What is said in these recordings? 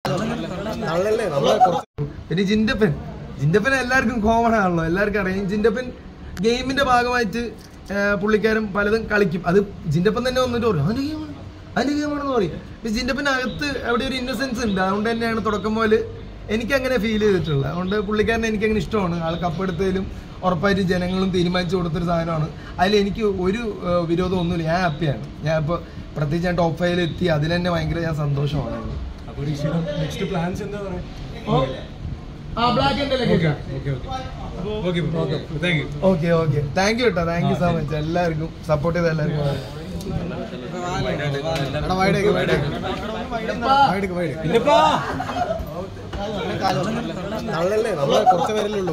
തള്ളല്ലേ നമ്മളെ കുറച്ച് പിന്നെ ജിൻഡപ്പൻ ജിൻഡപ്പൻ എല്ലാവർക്കും കോമൺ ആണല്ലോ എല്ലാവർക്കും അറിയാം ജിൻഡപ്പൻ ഗെയിമിന്റെ ഭാഗമായിട്ട് ആ, പുള്ളിക്കാരൻ പലതും കളിക്കും അത് ജിൻഡപ്പൻ തന്നെ വന്നിട്ട് പറയും അതിന്റെ ഗെയിമാണ് അതിന്റെ ഗെയിമാണെന്ന് പറയും പക്ഷെ ജിൻഡപ്പൻ്റെ അകത്ത് അവിടെ ഒരു ഇന്നസെൻസ് ഉണ്ട് അതുകൊണ്ട് തന്നെയാണ് തുടക്കം മുതൽ എനിക്ക് അങ്ങനെ ഫീൽ ചെയ്തിട്ടുള്ളത് അതുകൊണ്ട് പുള്ളിക്കാരനെ എനിക്ക് അങ്ങനെ ഇഷ്ടമാണ് ആൾ കപ്പെടുത്തതിലും ഉറപ്പായിട്ടും ജനങ്ങളും തീരുമാനിച്ചു കൊടുത്തൊരു സാധനമാണ് അതിൽ എനിക്ക് ഒരു ആ, വിരോധം ഒന്നുമില്ല ഞാൻ ഹാപ്പിയാണ് ഞാൻ ഇപ്പോൾ പ്രത്യേകിച്ച് ഞാൻ ടോപ്പ് ഫൈവിൽ എത്തി അതിൽ തന്നെ ഭയങ്കര ഞാൻ സന്തോഷമാണ് അപ്പോൾ നെക്സ്റ്റ് പ്ലാൻസ് എന്താ പറയുക ആ black and okay okay okay okay thank you okay okay thank you കേട്ടോ താങ്ക് യു സോ മച്ച് എല്ലാവർക്കും സപ്പോർട്ട് ചെയ്ത എല്ലാവർക്കും തള്ളല്ലേ നമ്മളെ കുറച്ച് പേരല്ലേ ഉള്ളൂ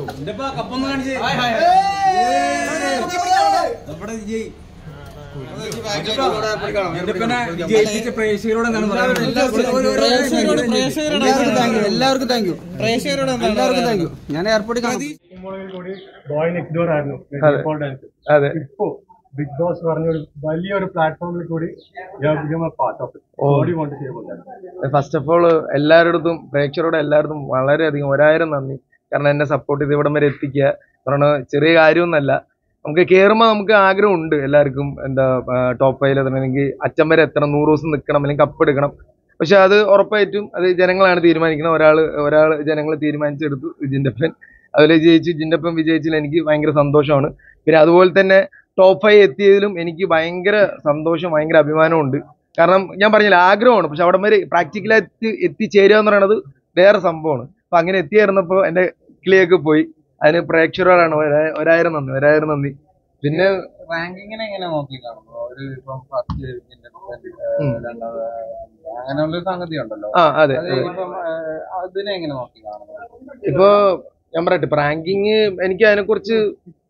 എല്ലാവർക്കും താങ്ക് യു പ്രേക്ഷകരോട് എല്ലാവർക്കും താങ്ക് യു ഞാൻ എയർപോർട്ടിൽ സിനിമകളിൽ കൂടി ബോയ് നെക്സ്റ്റ് ഡോർ ആയിരുന്നു ഡീഫോൾട്ട് ഡാൻസ് അതെ ഇപ്പോ ബിഗ് ബോസ് പറഞ്ഞ ഒരു വലിയൊരു പ്ലാറ്റ്ഫോമിൽ കൂടി പാർട്ട് ഓഫ് ബോഡി വോണ്ട് ചെയ്യുമ്പോൾ ഫസ്റ്റ് ഓഫ് ഓൾ എല്ലാവരുടെ പ്രേക്ഷകരോട് എല്ലാവരും വളരെയധികം ഒരായിരം നന്ദി കാരണം എന്നെ സപ്പോർട്ട് ചെയ്ത് ഇവിടം വരെ എത്തിക്കുക കാരണം ചെറിയ കാര്യമൊന്നുമല്ല നമുക്ക് കയറുമ്പോൾ നമുക്ക് ആഗ്രഹമുണ്ട് എല്ലാവർക്കും എന്താ ടോപ്പ് ഫൈവിൽ എത്തണമെങ്കിൽ അച്ഛൻ വരെ എത്തണം നൂറ് ദിവസം നിൽക്കണം അല്ലെങ്കിൽ കപ്പ് എടുക്കണം പക്ഷെ അത് ഉറപ്പായിട്ടും അത് ജനങ്ങളാണ് തീരുമാനിക്കുന്നത് ഒരാൾ ഒരാൾ ജനങ്ങൾ തീരുമാനിച്ചെടുത്തു ജിൻഡപ്പൻ അതിൽ ജയിച്ചു ജിൻഡപ്പൻ വിജയിച്ചതിൽ എനിക്ക് ഭയങ്കര സന്തോഷമാണ് പിന്നെ അതുപോലെ തന്നെ ടോപ്പ് ഫൈവ് എത്തിയതിലും എനിക്ക് ഭയങ്കര സന്തോഷം ഭയങ്കര അഭിമാനമുണ്ട് കാരണം ഞാൻ പറഞ്ഞില്ല ആഗ്രഹമാണ് പക്ഷെ അവിടെ വരെ പ്രാക്ടിക്കലായിട്ട് എത്തിച്ചേരുക എന്ന് പറയുന്നത് വേറെ സംഭവമാണ് അപ്പൊ അങ്ങനെ എത്തിയായിരുന്നപ്പോൾ എന്റെ കിളിയൊക്കെ പോയി അതിന് പ്രേക്ഷകരോടാണ് ഒരാ- ഒരായിരം നന്ദി ഒരായിരം നന്ദി പിന്നെ റാങ്കിങ്ങിനെ എങ്ങനെ നോക്കി കാണുന്നു ഒരു ഇപ്പം ഫസ്റ്റ് ഉം. രണ്ടാമത് അങ്ങനെയുള്ള ഒരു സംഗതി ഉണ്ടല്ലോ ആ അതെ അത് അതെ. ഇപ്പം ഏഹ്, അതിനെ എങ്ങനെ നോക്കി കാണുന്നു ഇപ്പോ ഞാൻ പറയട്ടെ ഇപ്പൊ റാങ്കിങ് എനിക്ക് അതിനെക്കുറിച്ച്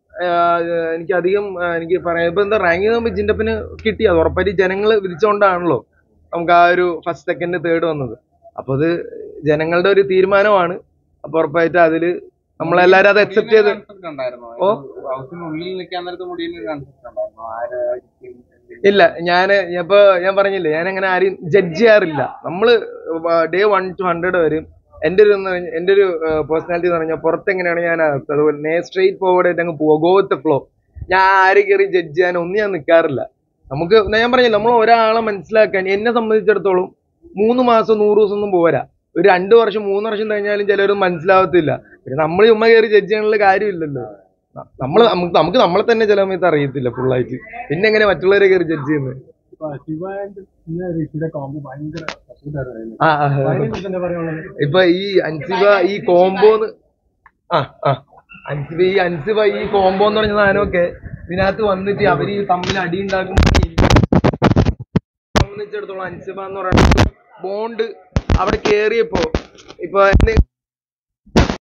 എനിക്ക് അധികം ആ, എനിക്ക് പറയാം ഇപ്പൊ എന്താ റാങ്കിങ് നമ്മൾ ജിൻഡപ്പിന് കിട്ടി അത് ഉറപ്പായിട്ട് ജനങ്ങൾ വിധിച്ചുകൊണ്ടാണല്ലോ നമുക്ക് ആ ഒരു ഫസ്റ്റ് സെക്കൻഡ് തേർഡ് വന്നത് അപ്പൊ അത് ജനങ്ങളുടെ ഒരു തീരുമാനമാണ് അപ്പൊ ഉറപ്പായിട്ട് അതില് നമ്മളെല്ലാരും അത് അക്സെപ്റ്റ് ചെയ്ത് Concept ഉണ്ടായിരുന്നോ? ഓ. ഇത് ഹൗസിനുള്ളിൽ നിൽക്കാൻ നേരത്ത് മുടിയിൽ കൺസെപ്റ്റ് ഉണ്ടായിരുന്നു ആരായിരിക്കും എന്ത് ഇല്ല ഞാൻ ഇപ്പൊ ഞാൻ പറഞ്ഞില്ലേ ഞാൻ അങ്ങനെ ആരെയും ജഡ്ജ് ചെയ്യാറില്ല നമ്മള് ഡേ വൺ ടു ഹൺഡ്രഡ് വരും എന്റെ ഒരു എന്ന് പറഞ്ഞ- എന്റെ ഒരു പേഴ്സണാലിറ്റി എന്ന് പറഞ്ഞാൽ പുറത്ത് എങ്ങനെയാണ് ഞാൻ അകത്ത് അതുപോലെ നേ സ്ട്രേറ്റ് ഫോർവേഡ് ആയിട്ട് അങ്ങ് പോവാ ഗോ വിത്ത് ഫ്ലോ ഞാൻ ആരെ കയറി ജഡ്ജ് ചെയ്യാൻ ഒന്നും ഞാൻ നിൽക്കാറില്ല നമുക്ക് ഞാൻ പറഞ്ഞില്ല നമ്മൾ ഒരാളെ മനസ്സിലാക്കാൻ എന്നെ സംബന്ധിച്ചിടത്തോളം മൂന്ന് മാസം നൂറ് ദിവസം ഒന്നും പോരാ ഒരു രണ്ട് വർഷം മൂന്ന് വർഷം കഴിഞ്ഞാലും ചിലരൊന്നും മനസ്സിലാവത്തില്ല പിന്നെ നമ്മൾ ചുമ്മാ കയറി ജഡ്ജ് ചെയ്യാനുള്ള കാര്യമില്ലല്ലോ നമ്മൾ നമുക്ക് നമുക്ക് നമ്മളെ തന്നെ ചില സമയത്ത് അറിയത്തില്ല ഫുള്ളായിട്ട് പിന്നെ എങ്ങനെ മറ്റുള്ളവരെ കയറി ജഡ്ജ് ചെയ്യുന്നത് ശിവ ആൻഡ് ഋഷിയുടെ കോമ്പോ ഭയങ്കര സപ്പോർട്ടായിരുന്നു ആ ആ, ആ. എന്താ പറയാനുള്ളത് ഇപ്പൊ ഈ അൻസിബ ഈ കോംബോന്ന് ആ ആ അൻസിബ ഈ അൻസിബ ഈ കോംബോ എന്ന് പറഞ്ഞ സാധനമൊക്കെ ഇതിനകത്ത് വന്നിട്ട് അവര് ഈ തമ്മിൽ അടി ഉണ്ടാക്കുമ്പോൾ സംബന്ധിച്ചിടത്തോളം അൻസിബ എന്ന് പറയുന്നത് ബോണ്ട് അവിടെ കേറിയപ്പോ ഇപ്പൊ എന്തെ-